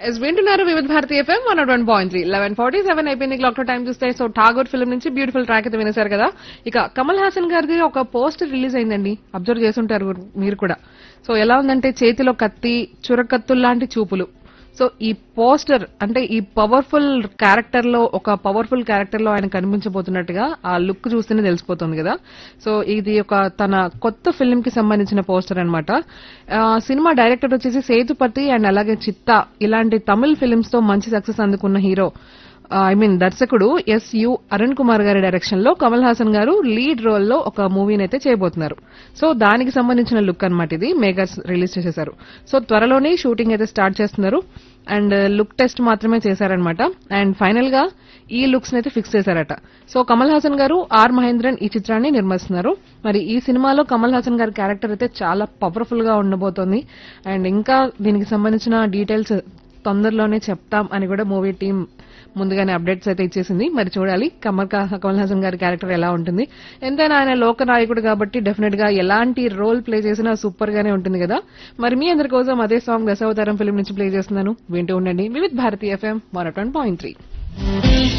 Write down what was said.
yes వింటున్నారు Vividha Bharati FM one one point three eleven forty seven అయిపోయింది clock time చూస్తే so Tagore film నుంచి beautiful track అయితే వినేశారు కదా ఇక కమల్ హాసన్ గారిది ఒక పోస్టర్ రిలీజ్ అయిందండి అబ్జర్వ్ చేసుంటారు మీరు కూడా సో ఎలా ఉందంటే చేతిలో కత్తి చురకత్తులు లాంటి చూపులు సో ఈ పోస్టర్ అంటే ఈ పవర్ఫుల్ క్యారెక్టర్ లో ఒక పవర్ఫుల్ క్యారెక్టర్ లో ఆయన కనిపించబోతున్నట్టుగా ఆ లుక్ చూస్తేనే తెలిసిపోతుంది కదా సో ఇది ఒక తన కొత్త ఫిల్మ్ కి సంబంధించిన పోస్టర్ అనమాట సినిమా డైరెక్టర్ వచ్చేసి సేతుపతి అండ్ అలాగే చిత్తా ఇలాంటి తమిళ్ ఫిల్మ్స్ తో మంచి సక్సెస్ అందుకున్న హీరో ఐ మీన్ దర్శకుడు ఎస్ యు అరుణ్ కుమార్ గారి డైరెక్షన్ లో కమల్ హాసన్ గారు లీడ్ రోల్ లో ఒక మూవీని అయితే చేయబోతున్నారు సో దానికి సంబంధించిన లుక్ అన్నమాట ఇది మేకర్స్ రిలీజ్ చేసేశారు సో త్వరలోనే షూటింగ్ అయితే స్టార్ట్ చేస్తున్నారు అండ్ లుక్ టెస్ట్ మాత్రమే చేశారనమాట అండ్ ఫైనల్ గా ఈ లుక్స్ అయితే ఫిక్స్ చేశారట సో కమల్ హాసన్ గారు ఆర్ మహేంద్రన్ ఈ చిత్రాన్ని నిర్మిస్తున్నారు మరి ఈ సినిమాలో కమల్ హాసన్ గారి క్యారెక్టర్ అయితే చాలా పవర్ఫుల్ గా ఉండబోతోంది అండ్ ఇంకా దీనికి సంబంధించిన డీటెయిల్స్ తొందరలోనే చెప్తాం అని కూడా మూవీ టీం ముందుగానే అప్డేట్స్ అయితే ఇచ్చేసింది మరి చూడాలి కమల్ కా- కమల్ హాసన్ గారి క్యారెక్టర్ ఎలా ఉంటుంది ఎంతైనా ఆయన లోక నాయకుడు కాబట్టి డెఫినెట్ గా ఎలాంటి రోల్ ప్లే చేసినా సూపర్ గానే ఉంటుంది కదా మరి మీ అందరి కోసం అదే సాంగ్ దశావతారం ఫిల్మ్ నుంచి ప్లే చేస్తున్నాను వింటూ ఉండండి Vividh Bharati FM one point three